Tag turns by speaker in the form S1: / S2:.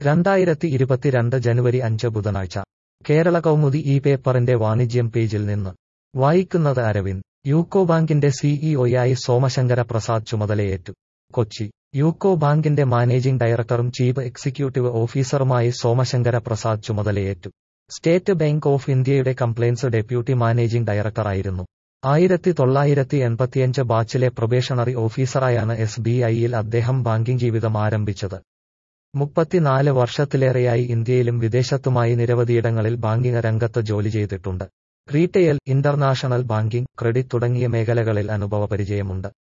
S1: രണ്ടായിരത്തി ഇരുപത്തിരണ്ട് ജനുവരി അഞ്ച് ബുധനാഴ്ച കേരള കൗമുദി ഈ പേപ്പറിന്റെ വാണിജ്യം പേജിൽ നിന്ന് വായിക്കുന്നത് അരവിന്ദ് യൂക്കോ ബാങ്കിന്റെ സിഇഒയായി സോമശങ്കര പ്രസാദ് ചുമതലയേറ്റു കൊച്ചി യൂക്കോ ബാങ്കിന്റെ മാനേജിംഗ് ഡയറക്ടറും ചീഫ് എക്സിക്യൂട്ടീവ് ഓഫീസറുമായി സോമശങ്കര പ്രസാദ് ചുമതലയേറ്റു സ്റ്റേറ്റ് ബാങ്ക് ഓഫ് ഇന്ത്യയുടെ കംപ്ലയിൻസ് ഡെപ്യൂട്ടി മാനേജിംഗ് ഡയറക്ടറായിരുന്നു ആയിരത്തി തൊള്ളായിരത്തി എൺപത്തിയഞ്ച് ബാച്ചിലെ പ്രൊബേഷണറി ഓഫീസറായാണ് എസ് ബി ഐയിൽ അദ്ദേഹം ബാങ്കിംഗ് ജീവിതം ആരംഭിച്ചത് മുപ്പത്തിനാല് വർഷത്തിലേറെയായി ഇന്ത്യയിലും വിദേശത്തുമായി നിരവധിയിടങ്ങളിൽ ബാങ്കിംഗ് രംഗത്ത് ജോലി ചെയ്തിട്ടുണ്ട് റീറ്റെയിൽ ഇന്റർനാഷണൽ ബാങ്കിംഗ് ക്രെഡിറ്റ് തുടങ്ങിയ മേഖലകളിൽ അനുഭവപരിചയമുണ്ട്